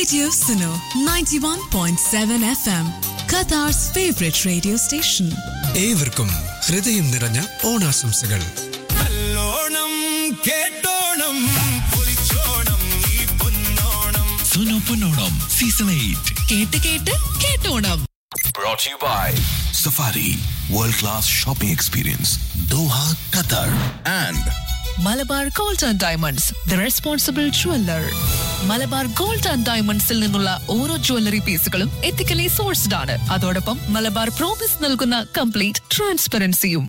Radio Suno 91.7 FM, Qatar's favorite radio station. ഏവർക്കും ഹൃദയം നിറഞ്ഞ ഓണാശംസകൾ നല്ലോണം കേട്ടോണം പൊളിച്ചോണം ഈ പൊന്നോണം സുനോ പൊന്നോണം സീസൺ എയ്റ്റ് കേട്ട് കേട്ട് കേട്ടോണം brought to you by Safari World Class Shopping Experience Doha, Qatar and Malabar gold and diamonds the responsible jeweller Malabar gold and ഡയമണ്ട്സിൽ നിന്നുള്ള ഓരോ ജ്വല്ലറി പീസുകളും എത്തിക്കലി സോഴ്സ്ഡ് ആണ് അതോടൊപ്പം മലബാർ പ്രോമിസ് നൽകുന്ന കംപ്ലീറ്റ് ട്രാൻസ്പെറൻസിയും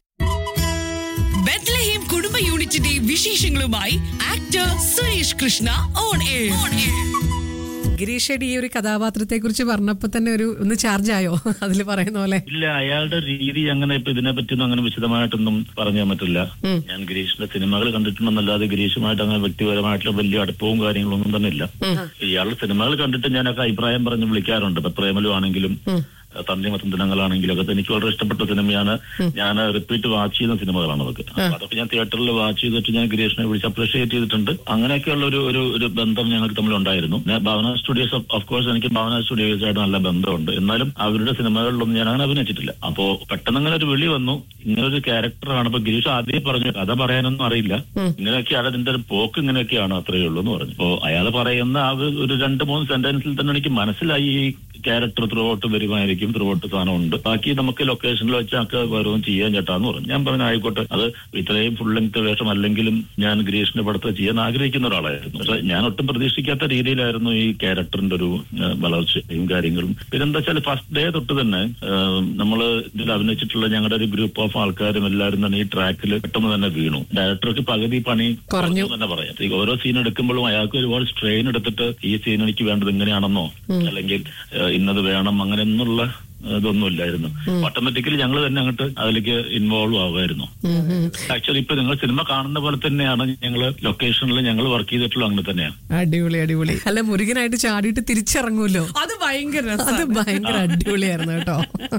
ബെത്ലഹേം കുടുംബ യൂണിറ്റിന്റെ വിശേഷങ്ങളുമായി actor Suresh Krishna on air ഗിരീഷേടി ഈ ഒരു കഥാപാത്രത്തെ കുറിച്ച് പറഞ്ഞപ്പോ തന്നെ ഒരു ഒന്ന് ചാർജ് ആയോ അതിൽ പറയുന്ന പോലെ ഇല്ല അയാളുടെ രീതി അങ്ങനെ ഇപ്പൊ ഇതിനെ പറ്റിയൊന്നും അങ്ങനെ വിശദമായിട്ടൊന്നും പറയാൻ പറ്റില്ല ഞാൻ ഗിരീഷിന്റെ സിനിമകൾ കണ്ടിട്ടുണ്ടെന്നല്ലാതെ ഗിരീഷുമായിട്ട് അങ്ങനെ വ്യക്തിപരമായിട്ടുള്ള വലിയ അടുപ്പവും കാര്യങ്ങളൊന്നും തന്നെ ഇല്ല ഇയാളുടെ സിനിമകൾ കണ്ടിട്ട് ഞാനൊക്കെ അഭിപ്രായം പറഞ്ഞ് വിളിക്കാറുണ്ട് ഇപ്പൊ പ്രേമലു ആണെങ്കിലും തണ്ണിമത്തൻ ദിനങ്ങളാണെങ്കിലും ഒക്കെ എനിക്ക് വളരെ ഇഷ്ടപ്പെട്ട സിനിമയാണ് ഞാൻ റിപ്പീറ്റ് വാച്ച് ചെയ്യുന്ന സിനിമകളാണ് അതൊക്കെ അപ്പൊ അതൊക്കെ ഞാൻ തിയേറ്ററിൽ വാച്ച് ചെയ്തിട്ട് ഞാൻ ഗിരീഷിനെ വിളിച്ച് അപ്രീഷിയേറ്റ് ചെയ്തിട്ടുണ്ട് അങ്ങനെയൊക്കെയുള്ള ഒരു ഒരു ഒരു ബന്ധം ഞങ്ങൾക്ക് തമ്മിൽ ഉണ്ടായിരുന്നു ഞാൻ ഭാവന സ്റ്റുഡിയോസ് ഓഫ് കോഴ്സ് എനിക്ക് ഭാവന സ്റ്റുഡിയോസ് ആയിട്ട് നല്ല ബന്ധമുണ്ട് എന്നാലും അവരുടെ സിനിമകളിലൊന്നും ഞാൻ അങ്ങനെ അഭിനയിച്ചിട്ടില്ല അപ്പോ പെട്ടെന്ന് അങ്ങനെ ഒരു വിളി വന്നു ഇങ്ങനെ ഒരു ക്യാരക്ടറാണ് അപ്പൊ ഗിരീഷ് ആദ്യം പറഞ്ഞു കഥ പറയാനൊന്നും അറിയില്ല ഇങ്ങനെയൊക്കെയാണ് അതിന്റെ ഒരു പോക്ക് ഇങ്ങനെയൊക്കെയാണ് അത്രയേ ഉള്ളൂ എന്ന് പറഞ്ഞു അപ്പോ അയാൾ പറയുന്ന ആ ഒരു- ഒരു രണ്ട് മൂന്ന് സെന്റൻസിൽ തന്നെ എനിക്ക് മനസ്സിലായി ഈ ക്യാരക്ടർ ത്രൂ ഔട്ട് വരുമായിരിക്കും ത്രൂ ഔട്ട് സാധനം ഉണ്ട് ബാക്കി നമുക്ക് ലൊക്കേഷനിൽ വെച്ചൊക്കെ വരും ചെയ്യാൻ ചേട്ടാന്ന് പറഞ്ഞു ഞാൻ പറഞ്ഞു ആയിക്കോട്ടെ അത് ഇത്രയും ഫുൾ ലെങ്ത് വേഷം അല്ലെങ്കിലും ഞാൻ ഗിരീഷിന്റെ പടത്ത് ചെയ്യാൻ ആഗ്രഹിക്കുന്ന ഒരാളായിരുന്നു പക്ഷെ ഞാൻ ഒട്ടും പ്രതീക്ഷിക്കാത്ത രീതിയിലായിരുന്നു ഈ ക്യാരക്ടറിന്റെ ഒരു ആ, വളർച്ചയും കാര്യങ്ങളും പിന്നെന്താ വെച്ചാൽ ഫസ്റ്റ് ഡേ തൊട്ട് തന്നെ നമ്മൾ ഇതിൽ അഭിനയിച്ചിട്ടുള്ള ഞങ്ങളുടെ ഒരു ഗ്രൂപ്പ് ഓഫ് ആൾക്കാരും എല്ലാവരും തന്നെ ഈ ട്രാക്കിൽ പെട്ടെന്ന് തന്നെ വീണു ഡയറക്ടർക്ക് പകുതി പണി കുറഞ്ഞു. എന്ന് തന്നെ പറയാം ഈ ഓരോ സീൻ എടുക്കുമ്പോഴും അയാൾക്ക് ഒരുപാട് സ്ട്രെയിൻ എടുത്തിട്ട് ഈ സീൻ എനിക്ക് വേണ്ടത് ഇങ്ങനെയാണെന്നോ അല്ലെങ്കിൽ ഏഹ്, ഇന്നത് വേണം അങ്ങനെ എന്നുള്ള ഇതൊന്നും ഇല്ലായിരുന്നു ഓട്ടോമാറ്റിക്കലി ഞങ്ങൾ തന്നെ അങ്ങോട്ട് അതിലേക്ക് ഇൻവോൾവ് ആവുമായിരുന്നു ആക്ച്വലി ഇപ്പൊ നിങ്ങൾ സിനിമ കാണുന്ന പോലെ തന്നെയാണ് ഞങ്ങൾ ലൊക്കേഷനിൽ ഞങ്ങൾ വർക്ക് ചെയ്തിട്ടുള്ള അങ്ങനെ തന്നെയാണ് അടിപൊളി അടിപൊളി അല്ല മുരുകനായിട്ട് ചാടിയിട്ട് തിരിച്ചിറങ്ങൂലോ അത് ഭയങ്കര അത് രസാണ്. ഭയങ്കര അടിപൊളിയായിരുന്നു കേട്ടോ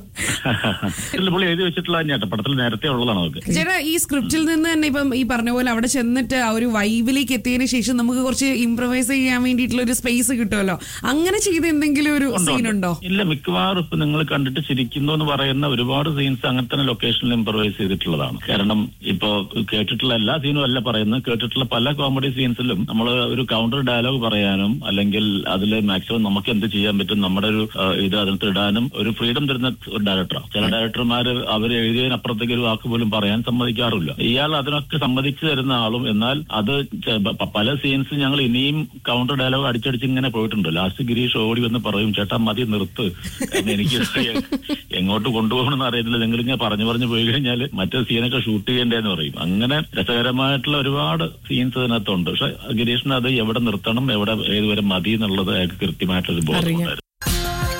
ഇതിൽ പുള്ളി എഴുതി വെച്ചിട്ടുള്ള തന്നെയാട്ടോ പടത്തിൽ നേരത്തെ ഉള്ളതാണ് അതൊക്കെ ചേട്ടാ ഈ സ്ക്രിപ്റ്റിൽ നിന്ന് തന്നെ ഇപ്പം ഈ പറഞ്ഞ പോലെ അവിടെ ചെന്നിട്ട് ആ ഒരു വൈബിലേക്ക് എത്തിയതിനു ശേഷം നമുക്ക് കുറച്ച് ഇംപ്രവൈസ് ചെയ്യാൻ വേണ്ടിയിട്ടുള്ള ഒരു സ്പേസ് കിട്ടുമല്ലോ അങ്ങനെ ചെയ്ത എന്തെങ്കിലും ഒരു ഉണ്ടോ? സീൻ ഉണ്ടോ ഇല്ല മിക്കവാറും ഇപ്പൊ നിങ്ങൾ കണ്ടിട്ട് ചിരിക്കുന്നു എന്ന് പറയുന്ന ഒരുപാട് സീൻസ് അങ്ങനെ തന്നെ ലൊക്കേഷനിൽ ഇംപ്രവൈസ് ചെയ്തിട്ടുള്ളതാണ് കാരണം ഇപ്പൊ കേട്ടിട്ടുള്ള എല്ലാ സീനും അല്ല പറയുന്നത് കേട്ടിട്ടുള്ള പല കോമഡി സീൻസിലും നമ്മൾ ഒരു കൗണ്ടർ ഡയലോഗ് പറയാനും അല്ലെങ്കിൽ അതിൽ മാക്സിമം നമുക്ക് എന്ത് ചെയ്യാൻ പറ്റും നമ്മുടെ ഒരു ആ, ഇത് അതിനകത്ത് ഇടാനും ഒരു ഫ്രീഡം തരുന്ന ഒരു ഡയറക്ടറാണ് ചില ഡയറക്ടർമാർ അവർ എഴുതിയതിനപ്പുറത്തേക്ക് ഒരു വാക്ക് പോലും പറയാൻ സമ്മതിക്കാറില്ല ഇയാൾ അതിനൊക്കെ സമ്മതിച്ചു തരുന്ന ആളും എന്നാൽ അത് ചെ- പ- പല സീൻസ് ഞങ്ങൾ ഇനിയും കൗണ്ടർ ഡയലോഗ് അടിച്ചടിച്ച് ഇങ്ങനെ പോയിട്ടുണ്ട് ലാസ്റ്റ് ഗിരീഷ് ഓടി വന്ന് പറയും ചേട്ടാ മതി നിർത്ത് കാരണം എനിക്ക് എ- എങ്ങോട്ട് കൊണ്ടുപോകണമെന്ന് അറിയത്തില്ല നിങ്ങൾ ഇങ്ങനെ പറഞ്ഞു പറഞ്ഞു പോയി കഴിഞ്ഞാൽ മറ്റേ സീനൊക്കെ ഷൂട്ട് ചെയ്യേണ്ടതെന്ന് പറയും അങ്ങനെ രസകരമായിട്ടുള്ള ഒരുപാട് സീൻസ് ഇതിനകത്തുണ്ട് പക്ഷെ ഗിരീഷിന് അത് എവിടെ നിർത്തണം എവിടെ ഏതുവരെ മതി എന്നുള്ളത് അയാൾക്ക് കൃത്യമായിട്ടൊരു ബോധം അറിയാം. ഉണ്ടായിരുന്നു